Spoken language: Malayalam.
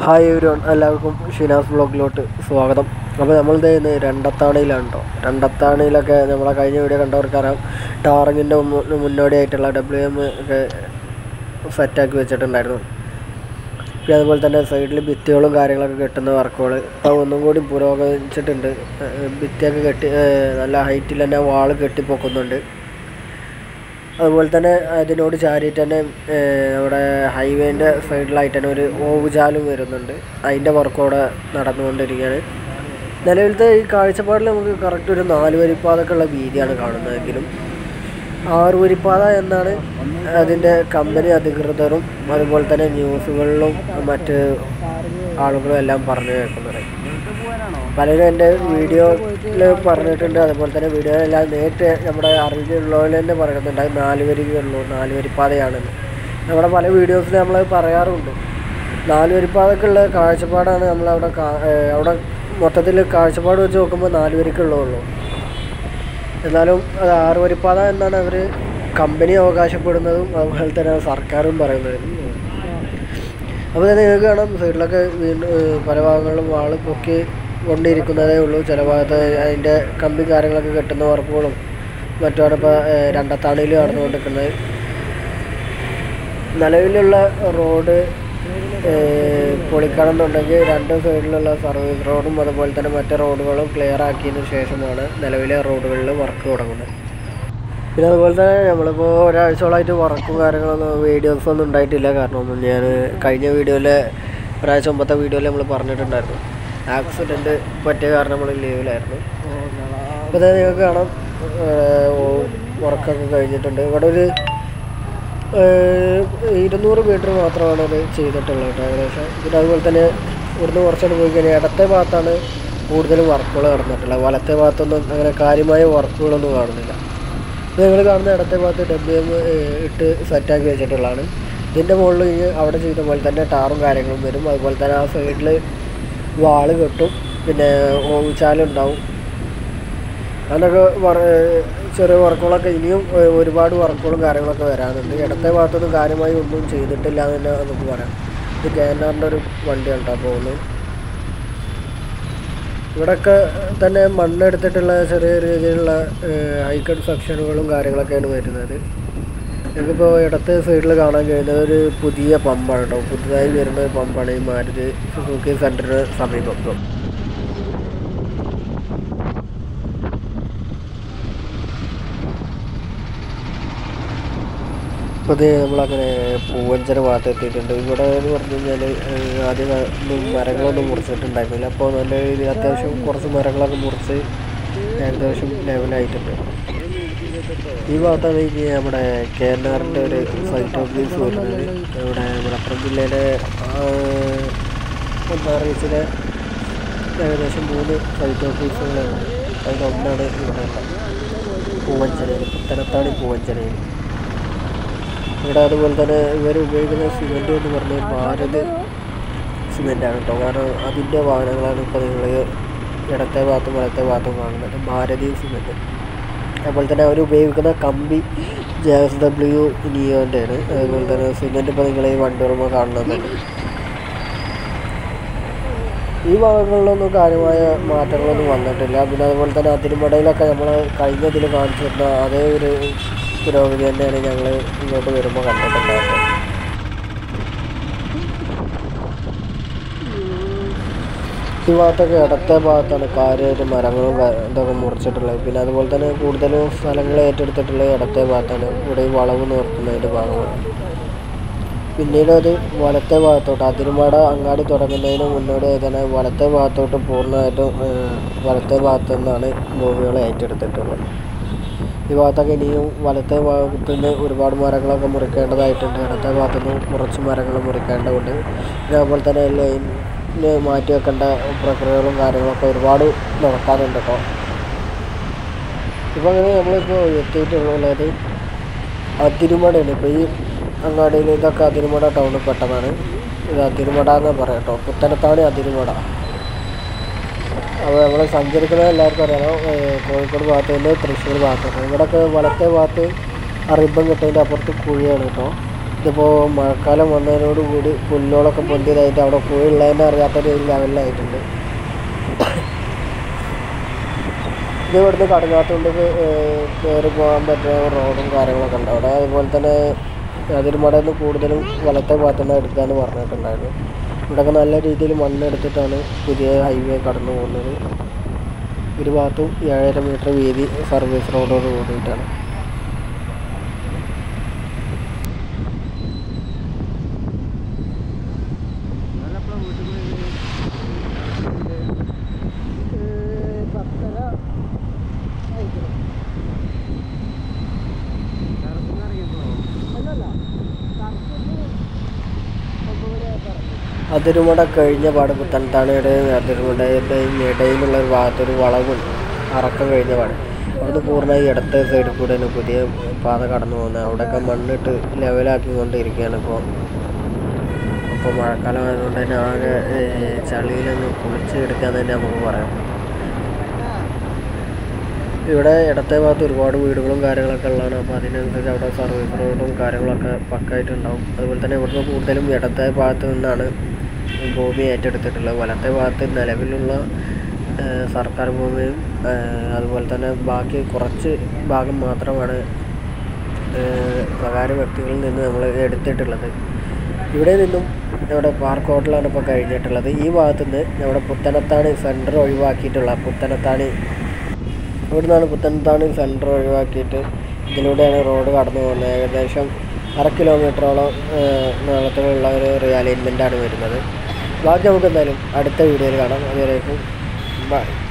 ഹായ് ഒരു എല്ലാവർക്കും ഷിനാസ് ബ്ലോഗിലോട്ട് സ്വാഗതം അപ്പോൾ നമ്മളിത് ഇന്ന് രണ്ടത്താണിയിലാണ് കേട്ടോ രണ്ടത്താണിയിലൊക്കെ നമ്മളെ കഴിഞ്ഞ വീഡിയോ കണ്ടവർക്കറിയാം ടാറിങ്ങിൻ്റെ മുന്നോടിയായിട്ടുള്ള ഡബ്ല്യു എം ഒക്കെ സെറ്റാക്കി വെച്ചിട്ടുണ്ടായിരുന്നു പിന്നെ അതുപോലെ തന്നെ സൈഡിൽ ഭിത്തികളും കാര്യങ്ങളൊക്കെ കെട്ടുന്ന വർക്കുകൾ ഇപ്പോൾ ഒന്നും കൂടി പുരോഗമിച്ചിട്ടുണ്ട് ഏഹ് ഭിത്തിയൊക്കെ കെട്ടി ഏഹ് നല്ല ഹൈറ്റിൽ തന്നെ വാള് കെട്ടിപ്പൊക്കുന്നുണ്ട് അതുപോലെ തന്നെ അതിനോട് ചാരിയിട്ട് തന്നെ ഏഹ് നമ്മുടെ ഹൈവേൻ്റെ സൈഡിലായിട്ട് തന്നെ ഒരു ഓവുചാലും വരുന്നുണ്ട് അതിൻ്റെ വർക്ക് അവിടെ നടന്നുകൊണ്ടിരിക്കുകയാണ് നിലവിലത്തെ ഈ കാഴ്ചപ്പാടിൽ നമുക്ക് കറക്റ്റ് ഒരു നാല് വരിപ്പാതൊക്കെയുള്ള വീതിയാണ് കാണുന്നതെങ്കിലും ആറ് വരിപ്പാത എന്നാണ് അതിൻ്റെ കമ്പനി അധികൃതരും അതുപോലെ തന്നെ ന്യൂസുകളിലും മറ്റ് ആളുകളും എല്ലാം പറഞ്ഞു കേൾക്കുന്നത് പലരും എൻ്റെ വീഡിയോയിൽ പറഞ്ഞിട്ടുണ്ട് അതുപോലെ തന്നെ വീഡിയോയിലെല്ലാം നേരിട്ട് നമ്മുടെ അറിവിലുള്ളവർ തന്നെ പറയുന്നുണ്ട് അത് നാല് വരികയുള്ളൂ നാല് വരിപ്പാതയാണെന്ന് നമ്മുടെ പല വീഡിയോസിൽ നമ്മൾ പറയാറുണ്ട് നാല് വരിപ്പാതക്കുള്ള കാഴ്ചപ്പാടാണ് നമ്മളവിടെ കാ- ഏഹ് അവിടെ മൊത്തത്തിൽ കാഴ്ചപ്പാട് വെച്ച് നോക്കുമ്പോൾ നാല് വരിക്കുള്ളൂ എന്നാലും അത് ആറ് വരിപ്പാത എന്നാണ് അവർ കമ്പനി അവകാശപ്പെടുന്നതും അതുപോലെ തന്നെ സർക്കാരും പറയുന്നത് അപ്പോൾ തന്നെ നിങ്ങൾക്ക് കാണാം സൈഡിലൊക്കെ വീണ്ടും ഏഹ് പല ഭാഗങ്ങളിലും വാള് പൊക്കി കൊണ്ടിരിക്കുന്നതേ ഉള്ളൂ ചില ഭാഗത്ത് അതിൻ്റെ കമ്പി കാര്യങ്ങളൊക്കെ കെട്ടുന്ന വർക്കുകളും മറ്റുമാണ് ഇപ്പോൾ രണ്ടത്താണിയിൽ നടന്നുകൊണ്ടിരിക്കുന്നത് നിലവിലുള്ള റോഡ് ഏഹ് പൊളിക്കണമെന്നുണ്ടെങ്കിൽ രണ്ട് സൈഡിലുള്ള സർവീസ് റോഡും അതുപോലെ തന്നെ മറ്റ് റോഡുകളും ക്ലിയർ ആക്കിയതിന് ശേഷമാണ് നിലവിലെ റോഡുകളിൽ വർക്ക് തുടങ്ങുന്നത് പിന്നെ അതുപോലെ തന്നെ നമ്മളിപ്പോൾ ഒരാഴ്ചയോളമായിട്ട് വർക്കും കാര്യങ്ങളൊന്നും വീഡിയോസ് ഒന്നും ഉണ്ടായിട്ടില്ല കാരണം ഞാൻ കഴിഞ്ഞ വീഡിയോയിൽ ഒരാഴ്ച മുമ്പത്തെ വീഡിയോയിൽ നമ്മൾ പറഞ്ഞിട്ടുണ്ടായിരുന്നു ആക്സിഡൻറ്റ് പറ്റിയ കാരണം നമ്മൾ ലീവിലായിരുന്നു അപ്പോൾ ഇത് നിങ്ങൾക്ക് കാണാം വർക്കൊക്കെ കഴിഞ്ഞിട്ടുണ്ട് ഇവിടെ ഒരു ഏഹ് ഇരുന്നൂറ് മീറ്റർ മാത്രമാണ് അത് ചെയ്തിട്ടുള്ളത് കേട്ടോ ഏകദേശം പിന്നെ അതുപോലെ തന്നെ ഇവിടുന്ന് കുറച്ചുകൂടെ പോയി കഴിഞ്ഞാൽ ഇടത്തെ ഭാഗത്താണ് കൂടുതൽ വർക്കുകൾ നടന്നിട്ടുള്ളത് വലത്തെ ഭാഗത്തൊന്നും അങ്ങനെ കാര്യമായ വർക്കുകളൊന്നും കാണുന്നില്ല ഇത് നിങ്ങൾ കാണുന്ന ഇടത്തെ ഭാഗത്ത് ഡബ്ല്യു എം ഇട്ട് സെറ്റാക്കി വെച്ചിട്ടുള്ളതാണ് ഇതിൻ്റെ മുകളിൽ ഇനി അവിടെ ചെയ്ത പോലെ തന്നെ ടാറും കാര്യങ്ങളും വരും അതുപോലെ തന്നെ ആ സൈഡിൽ വാള് കെട്ടും പിന്നെ ഓവിച്ചാലുണ്ടാവും അതിനൊക്കെ വർ ചെറിയ വർക്കുകളൊക്കെ ഇനിയും ഏഹ്, ഒരുപാട് വർക്കുകളും കാര്യങ്ങളൊക്കെ വരാനുണ്ട് ഇടത്തെ ഭാഗത്തൊന്നും കാര്യമായി ഒന്നും ചെയ്തിട്ടില്ല എന്ന് തന്നെ നമുക്ക് പറയാം ഇത് കെ എൻ ആറിൻ്റെ ഒരു വണ്ടിയാണ് കേട്ടോ പോകുന്നത് ഇവിടെയൊക്കെ തന്നെ മണ്ണെടുത്തിട്ടുള്ള ചെറിയ രീതിയിലുള്ള ഹൈക്കട്ട് സെക്ഷനുകളും കാര്യങ്ങളൊക്കെയാണ് വരുന്നത് നമുക്കിപ്പോൾ ഇടത്തെ സൈഡിൽ കാണാൻ കഴിയുന്നത് ഒരു പുതിയ പമ്പാണ് കേട്ടോ പുതുതായി വരുന്ന ഒരു പമ്പാണ് ഈ മാരുതി സുസുക്കി സെൻറ്ററിന് സമീപം ഇപ്പം ഇപ്പോൾ ഇത് നമ്മളങ്ങനെ പൂവഞ്ചര ഭാഗത്ത് എത്തിയിട്ടുണ്ട് ഇവിടെ എന്ന് പറഞ്ഞു കഴിഞ്ഞാൽ ആദ്യം ഒന്നും മരങ്ങളൊന്നും മുറിച്ചിട്ടുണ്ടായിരുന്നില്ല അപ്പോൾ നല്ല രീതിയിൽ അത്യാവശ്യം കുറച്ച് മരങ്ങളൊക്കെ മുറിച്ച് ഏകദേശം ലെവലായിട്ടുണ്ട് ഈ ഭാഗത്താണ് ഈ നമ്മുടെ കെ എൻ ആറിൻ്റെ ഒരു സൈറ്റ് ഓഫീസ് വരുന്നത് ഇവിടെ മലപ്പുറം ജില്ലയിലെ ഒന്നാം റീച്ചിലെ ഏകദേശം മൂന്ന് സൈറ്റ് ഓഫീസുകളാണ് അതിലൊന്നാണ് ഇവിടെ പൂവഞ്ചനയിൽ പുത്തനത്താണി പൂവഞ്ചനയിൽ ഇവിടെ അതുപോലെ തന്നെ ഇവർ ഉപയോഗിക്കുന്ന സിമെൻറ്റ് എന്ന് പറഞ്ഞാൽ ഭാരത് സിമെൻറ്റാണ് കേട്ടോ കാരണം അതിൻ്റെ വാഹനങ്ങളാണ് ഇപ്പോൾ നിങ്ങൾ ഇടത്തെ ഭാഗത്തും വലത്തെ ഭാഗത്തും കാണുന്നത് ഭാരതി സിമെൻറ്റ് അതുപോലെ തന്നെ അവർ ഉപയോഗിക്കുന്ന കമ്പി ജെ എസ് ഡബ്ല്യു നിയോൻ്റെ ആണ് അതുപോലെ തന്നെ സിമെൻറ്റ് ഇപ്പോൾ നിങ്ങൾ ഈ വണ്ടികളുമ്പോൾ കാണുന്നത് ഈ ഭാഗങ്ങളിലൊന്നും കാര്യമായ മാറ്റങ്ങളൊന്നും വന്നിട്ടില്ല പിന്നെ അതുപോലെ തന്നെ അതിരുമടയിലൊക്കെ നമ്മൾ കഴിഞ്ഞതിൽ കാണിച്ചിരുന്ന അതേ ഒരു പുരോഗതി തന്നെയാണ് ഞങ്ങൾ ഇങ്ങോട്ട് വരുമ്പോൾ കണ്ടിട്ടുണ്ടായിരുന്നത് ഈ ഭാഗത്തൊക്കെ ഇടത്തെ ഭാഗത്താണ് കാര്യമായിട്ട് മരങ്ങളും ക- ഇതൊക്കെ മുറിച്ചിട്ടുള്ളത് പിന്നെ അതുപോലെ തന്നെ കൂടുതലും സ്ഥലങ്ങൾ ഏറ്റെടുത്തിട്ടുള്ളത് ഇടത്തെ ഭാഗത്താണ് ഇവിടെ ഈ വളവ് നിർത്തുന്നതിൻ്റെ ഭാഗമാണ് പിന്നീട് അത് വലത്തെ ഭാഗത്തോട്ട് അതിരുമാട അങ്ങാടി തുടങ്ങുന്നതിന് മുന്നോടിയായി തന്നെ വലത്തെ ഭാഗത്തോട്ട് പൂർണ്ണമായിട്ടും ഏഹ്, വലത്തെ ഭാഗത്തു നിന്നാണ് ഭൂമികൾ ഏറ്റെടുത്തിട്ടുള്ളത് ഈ ഭാഗത്തൊക്കെ ഇനിയും വലത്തെ ഭാഗത്തു നിന്ന് ഒരുപാട് മരങ്ങളൊക്കെ മുറിക്കേണ്ടതായിട്ടുണ്ട് ഇടത്തെ ഭാഗത്തു നിന്ന് കുറച്ച് മരങ്ങൾ മുറിക്കേണ്ടതുണ്ട് പിന്നെ അതുപോലെ തന്നെ ലൈനിന് മാറ്റി വെക്കേണ്ട പ്രക്രിയകളും കാര്യങ്ങളൊക്കെ ഒരുപാട് നടക്കാനുണ്ട് കേട്ടോ ഇപ്പോൾ അങ്ങനെ നമ്മളിപ്പോൾ എത്തിയിട്ടുള്ളത് അതിരുമടയാണ് ഇപ്പോൾ ഈ അങ്ങാടിയിൽ ഇതൊക്കെ അതിരുമട ടൗണിൽ പെട്ടതാണ് ഇത് അതിരുമട എന്ന് പറയാം കേട്ടോ പുത്തനത്താണി അതിരുമട അപ്പോൾ നമ്മൾ സഞ്ചരിക്കുന്നത് എല്ലാവർക്കും അറിയാലോ ഏഹ് കോഴിക്കോട് ഭാഗത്ത് നിന്ന് തൃശ്ശൂർ ഭാഗത്തുണ്ട് ഇവിടെയൊക്കെ വലത്തെ ഭാഗത്ത് ആ റിബൺ കിട്ടതിൻ്റെ അപ്പുറത്ത് കുഴിയാണ് കേട്ടോ ഇതിപ്പോൾ മഴക്കാലം വന്നതിനോടുകൂടി പുല്ലുകളൊക്കെ പൊന്തിയതായിട്ട് അവിടെ പോയുള്ളതിനെ അറിയാത്തൊരു ലെവലിലായിട്ടുണ്ട് ഇത് ഇവിടുന്ന് കടങ്ങാത്തോണ്ട് കയറി പോകാൻ പറ്റുന്ന റോഡും കാര്യങ്ങളൊക്കെ ഉണ്ട് അവിടെ അതുപോലെ തന്നെ അതിരുമടയിൽ നിന്ന് കൂടുതലും വലത്തെ ഭാഗത്തുനിന്ന് എടുക്കാമെന്ന് പറഞ്ഞിട്ടുണ്ടായിരുന്നു ഇവിടെയൊക്കെ നല്ല രീതിയിൽ മണ്ണെടുത്തിട്ടാണ് പുതിയ ഹൈവേ കടന്നു പോകുന്നത് ഒരു ഭാഗത്തും ഏഴര മീറ്റർ വീതി സർവീസ് റോഡോട് കൂടിയിട്ടാണ് അതിരുമട കഴിഞ്ഞ പാട് പുത്തൻതാണയുടെയും അതിരുമടയുടെയും ഇടയിലുള്ള ഒരു ഭാഗത്തൊരു വളവുണ്ട് അറക്കം കഴിഞ്ഞ പാട് അവിടുന്ന് പൂർണ്ണമായി ഇടത്തെ സൈഡിൽ കൂടെയാണ് പുതിയ പാത കടന്നു പോകുന്നത് അവിടെയൊക്കെ മണ്ണിട്ട് ലെവലാക്കി കൊണ്ടിരിക്കുകയാണ് ഇപ്പോൾ അപ്പോൾ മഴക്കാലം ആയതുകൊണ്ട് തന്നെ ആകെ ഏഹ്, ചളിയിലൊന്ന് കുളിച്ച് എടുക്കാൻ തന്നെ നമുക്ക് പറയാം ഇവിടെ ഇടത്തെ ഭാഗത്ത് ഒരുപാട് വീടുകളും കാര്യങ്ങളൊക്കെ ഉള്ളതാണ് അപ്പോൾ അതിനനുസരിച്ച് അവിടെ സർവീസ് റോഡും കാര്യങ്ങളൊക്കെ പക്കായിട്ടുണ്ടാവും അതുപോലെ തന്നെ ഇവിടുന്ന് കൂടുതലും ഇടത്തെ ഭാഗത്ത് നിന്നാണ് ഭൂമി ഏറ്റെടുത്തിട്ടുള്ളത് വലത്തെ ഭാഗത്ത് നിലവിലുള്ള ഏഹ്, സർക്കാർ ഭൂമിയും ഏഹ്, അതുപോലെ തന്നെ ബാക്കി കുറച്ച് ഭാഗം മാത്രമാണ് ഏഹ്, സ്വകാര്യ വ്യക്തികളിൽ നിന്ന് നമ്മൾ എടുത്തിട്ടുള്ളത് ഇവിടെ നിന്നും നമ്മുടെ പാർക്ക് ഹോട്ടലാണ് ഇപ്പോൾ കഴിഞ്ഞിട്ടുള്ളത് ഈ ഭാഗത്തു നിന്ന് നമ്മുടെ പുത്തനത്താണി സെൻറ്റർ ഒഴിവാക്കിയിട്ടുള്ള പുത്തനത്താണി ഇവിടെ നിന്നാണ് പുത്തനത്താണി സെൻറ്റർ ഒഴിവാക്കിയിട്ട് ഇതിലൂടെയാണ് റോഡ് കടന്നു പോകുന്നത് ഏകദേശം അര കിലോമീറ്ററോളം ഏഹ്, നീളത്തിലുള്ള ഒരു റിയലൈൻമെൻറ്റാണ് വരുന്നത് ബാക്കി നമുക്ക് എന്തായാലും അടുത്ത വീഡിയോയിൽ കാണാം അതുവരേക്കും ബൈ